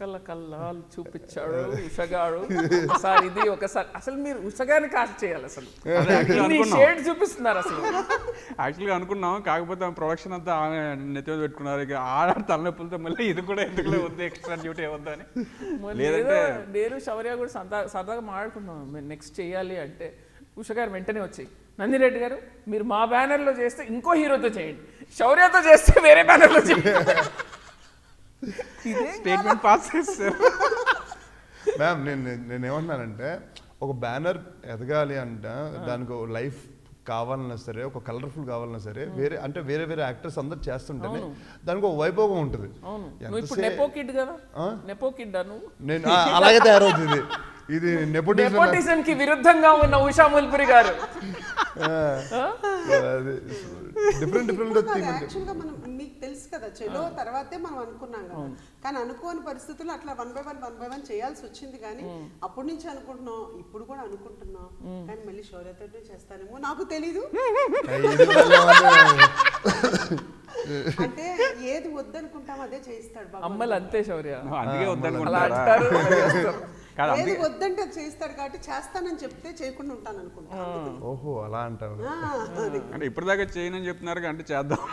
చుక్కల కల్లాలు చూపించాడు ఉషగాడు ఒకసారి ఇది ఒకసారి అసలు మీరు ఉషగాని కాస్ట్ చేయాలి అసలు అదే actually ఇన్ని అనుకున్నాం. షేడ్ చూపిస్తున్నారు అసలు యాక్చువల్గా అనుకున్నాం కాకపోతే ప్రొడక్షన్ అంతా ఆమె నెత్తి మీద పెట్టుకున్నారు ఇక ఆడ తలనొప్పులతో మళ్ళీ ఇది కూడా ఎందుకులే వద్దు ఎక్స్ట్రా డ్యూటీ వద్దు అని మళ్ళీ లేదంటే ఏదో నేను శౌర్య కూడా సరదా సరదాగా మాట్లాడుకున్నాం మేము నెక్స్ట్ చేయాలి అంటే ఉష గారు వెంటనే వచ్చి నందిరెడ్డి గారు మీరు మా బ్యానర్లో చేస్తే ఇంకో హీరోతో చేయండి శౌర్యతో చేస్తే వేరే బ్యానర్లో చేయండి ఇదే స్టేట్మెంట్ పాస్ చేస్తారు మ్యామ్ నేను నేను ఏమంటున్నానంటే ఒక బ్యానర్ ఎదగాలి అంటే దానికి ఒక లైఫ్ కావాలన్నా సరే ఒక కలర్ఫుల్ కావాలన్నా సరే వేరే అంటే వేరే వేరే యాక్టర్స్ అందరు చేస్తుంటేనే దానికి ఒక వైభోగం ఉంటుంది అవును నువ్వు ఇప్పుడు ఎంతసే- నెపో కిడ్ కదా ఆ? నెపో కిడ్ నువ్వు నేను ఆ, అలాగే తయారవుతుంది ఇది నెపోటిజం నెపోటిజం కి విరుద్ధంగా ఉన్న ఉషా ముల్పురి గారు డిఫరెంట్ డిఫరెంట్ థీమ్ యాక్చువల్ గా మనం మీకు తెలుసు కదా చెలో తర్వాతే మనం అనుకున్నాం కదా కానీ అనుకోని పరిస్థితుల్లో అట్లా one by one one by one చేయాల్సి వచ్చింది కానీ అప్పటి నుంచి అనుకుంటున్నాం ఇప్పుడు కూడా అనుకుంటున్నాం కానీ మళ్ళీ శౌర్యతో చేస్తానేమో నాకు తెలీదు అంటే ఏది వద్దనుకుంటాం అదే చేయిస్తాడు బాబు అమ్మలు అంతే శౌర్య అందుకే అలా వద్దనుకుంటారా అంటారు అలా చేస్తారు. కాదు ఏది అందుకే వద్దంటే అది చేయిస్తాడు కాబట్టి చేస్తానని చెప్తే చేయకుండా ఉంటాను అనుకుంటా ఓహో అలా అంటావు అది అంటే ఇప్పటిదాకా చేయనని చెప్తున్నారు అంటే చేద్దాం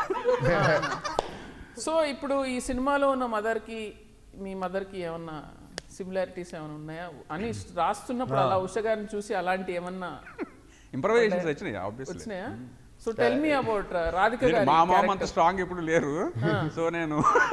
సో ఇప్పుడు ఈ సినిమాలో ఉన్న మదర్కి మీ మదర్కి ఏమన్నా సిమిలారిటీస్ ఏమైనా ఉన్నాయా అని రాస్తున్నప్పుడు అలా ఉష గారిని చూసి అలాంటి ఏమన్నా ఇంప్రవైజేషన్స్ వచ్చినాయి ఆబ్వియస్లీ వచ్చినాయా so tell me about Radhika గారి మా మామ అంత character. స్ట్రాంగ్ ఇప్పుడు లేరు సో నేను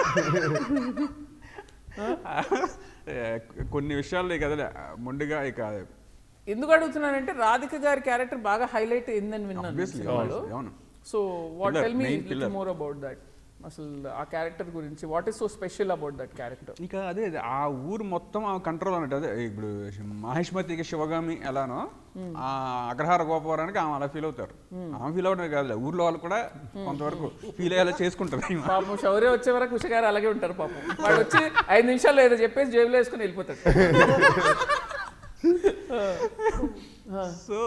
ఏ, కొన్ని విషయాల్లో ఇక అదే ముందుగా ఇక ఎందుకు అడుగుతున్నానంటే రాధిక గారి క్యారెక్టర్ బాగా హైలైట్ అయిందని విన్నాను ఈ Obviously, సినిమాలో obviously, అవును. So what Pillar, tell me main pillar. More about that అసలు ఆ క్యారెక్టర్ గురించి what is so special about that character ఇంకా అదే అదే, ఆ ఊరు మొత్తం ఆ కంట్రోల్ అన్నట్టు అదే ఇప్పుడు మహేష్మతికి శివగామి ఎలానో ఆ అగ్రహార గోపవరానికి ఆమె అలా ఫీల్ అవుతారు ఆమె ఫీల్ అవడమే కాదు ఊర్లో వాళ్ళు కూడా కొంతవరకు ఫీల్ అయ్యేలా చేసుకుంటారు ఈమె. పాపం శౌర్య వచ్చే వరకు ఉష గారు అలాగే ఉంటారు పాపం వాడు వచ్చి ఐదు నిమిషాలు ఏదో చెప్పేసి జేబులో వేసుకుని వెళ్ళిపోతాడు సో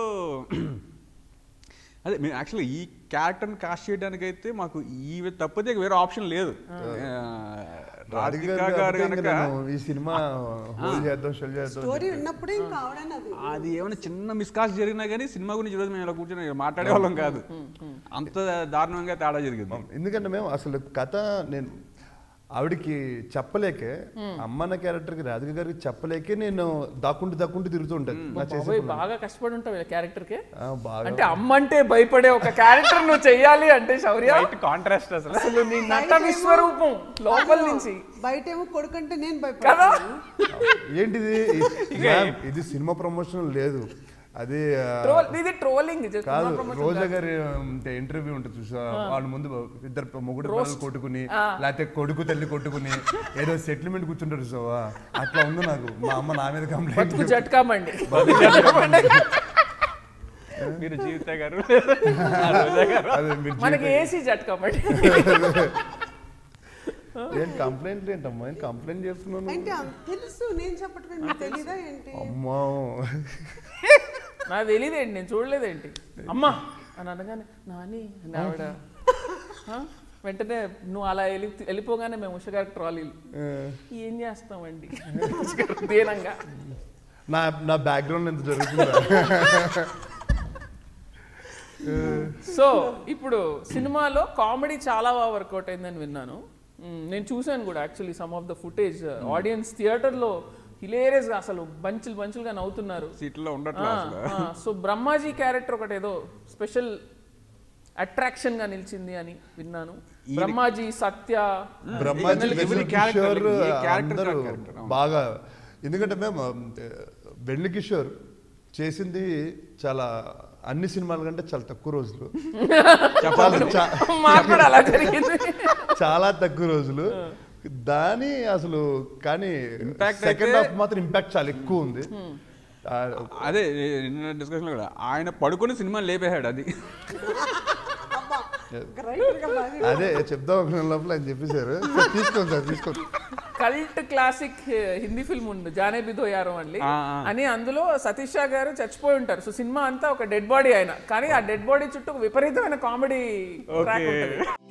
అదే మేము యాక్చువల్లీ ఈ క్యారెక్టర్ని కాస్ట్ చేయడానికి అయితే మాకు ఈ తప్పితే వేరే ఆప్షన్ లేదు ఆ, రాధిక గారు కనుక ఈ సినిమా హోల్ చేద్దాం షెల్ చేద్దాం స్టోరీ ఉన్నప్పుడే ఇంకా ఆవిడని అది అది ఏమైనా చిన్న మిస్కాస్ట్ జరిగినా కానీ సినిమా గురించి ఈరోజు మేము ఇలా కూర్చొని మాట్లాడే వాళ్ళం కాదు అంత దారుణంగా తేడా జరిగింది ఎందుకంటే మేము అసలు కథ నేను ఆవిడకి చెప్పలేకే అమ్మన్న క్యారెక్టర్కి రాధిక గారికి చెప్పలేకే నేను దాక్కుంటూ దాక్కుంటూ తిరుగుతూ ఉంటాను నా చేసే బాబోయ్ పనులు. బాగా కష్టపడి ఉంటావు క్యారెక్టర్ కి ఆ, బాగా అంటే అమ్మ అంటే భయపడే ఒక క్యారెక్టర్ నువ్వు చెయ్యాలి అంటే శౌర్య కాంట్రాస్ట్ అసలు అసలు నీ నట విశ్వరూపం లోపల నుంచి బయట ఏమో కొడుకంటే నేను కదా భయపడతాను ఏంటిది ఈ- మ్యామ్, ఇది సినిమా ప్రమోషన్ లేదు అది ఆ, ట్రోల్ ఇది ట్రోలింగ్ కాదు రోజా గారి ఇంటర్వ్యూ ఉంటుంది చూసా వాళ్ళ ముందు ఇద్దరు మొగుడు పిల్లలు కొట్టుకుని లేకపోతే కొడుకు తల్లి కొట్టుకుని ఏదో సెటిల్మెంట్ కూర్చుంటారు చూసావా అట్లా ఉంది నాకు మా అమ్మ నా మీద కంప్లైంట్ బతుకు జట్కామండి మీరు జీవిత గారు ఆ రోజా గారు అదే మీరు మనకి ఏసీ జట్కామండి ఏం కంప్లైంట్ ఏంటమ్మా ఏం కంప్లైంట్ చేస్తున్నాను అంటే అంత తెలుసు నేను చెప్పటమే మీకు తెలీదా ఏంటి అమ్మా నాకు తెలియదేంటి నేను చూడలేదేంటి అమ్మా అని అనగానే నాని అని ఆవిడ ఆ? వెంటనే నువ్వు అలా వెళ్ళి వెళ్ళిపోగానే మేము ఉషగారి ట్రాలీలు ఏం చేస్తామండి దీనంగా నా నా బ్యాక్గ్రౌండ్ ఎంత జరుగుతుందా సో ఇప్పుడు సినిమాలో కామెడీ చాలా బాగా వర్కౌట్ అయిందని విన్నాను మ్మ్, నేను చూశాను కూడా actually some of the footage audience థియేటర్లో హిలేరియస్ అసలు బంచులు బంచులుగా నవ్వుతున్నారు సీట్లో ఉండట్లేదు అసలు సో బ్రహ్మాజీ క్యారెక్టర్ ఒకటి ఏదో స్పెషల్ అట్రాక్షన్ గా నిలిచింది అని విన్నాను బ్రహ్మాజీ సత్య బ్రహ్మాజీ Every వెన్నెల character, కిషోర్ ఏ character అందరూ కా character, అవును. బాగా ఎందుకంటే మేము వెన్నెల కిషోర్ చేసింది చాలా అన్ని సినిమాల కంటే చాలా తక్కువ రోజులు చాలా చా- మాకు కూడా అలా జరిగింది చాలా తక్కువ రోజులు దాని అసలు కానీ Impact సెకండ్ అయితే- హాఫ్ మాత్రం ఇంపాక్ట్ చాలా ఎక్కువ ఉంది ఆ, అదే నిన్న డిస్కషన్ కూడా ఆయన పడుకుని సినిమా లేపేశాడు అది అబ్బా రైటర్ గా బాగా అదే చెప్దాం అనుకున్న లోపల ఆయన చెప్పేశారు సార్, తీసుకోండి సార్ తీసుకోండి కల్ట్ క్లాసిక్ హిందీ ఫిల్మ్ ఉంది జానే బిదో యారో అండి ఆ, ఆ. అని అందులో సతీష్ షా గారు చచ్చిపోయి ఉంటారు సో సినిమా అంతా ఒక డెడ్ బాడీ ఆయన కానీ ఆ డెడ్ బాడీ చుట్టూ ఒక విపరీతమైన కామెడీ ట్రాక్ Okay. ఉంటుంది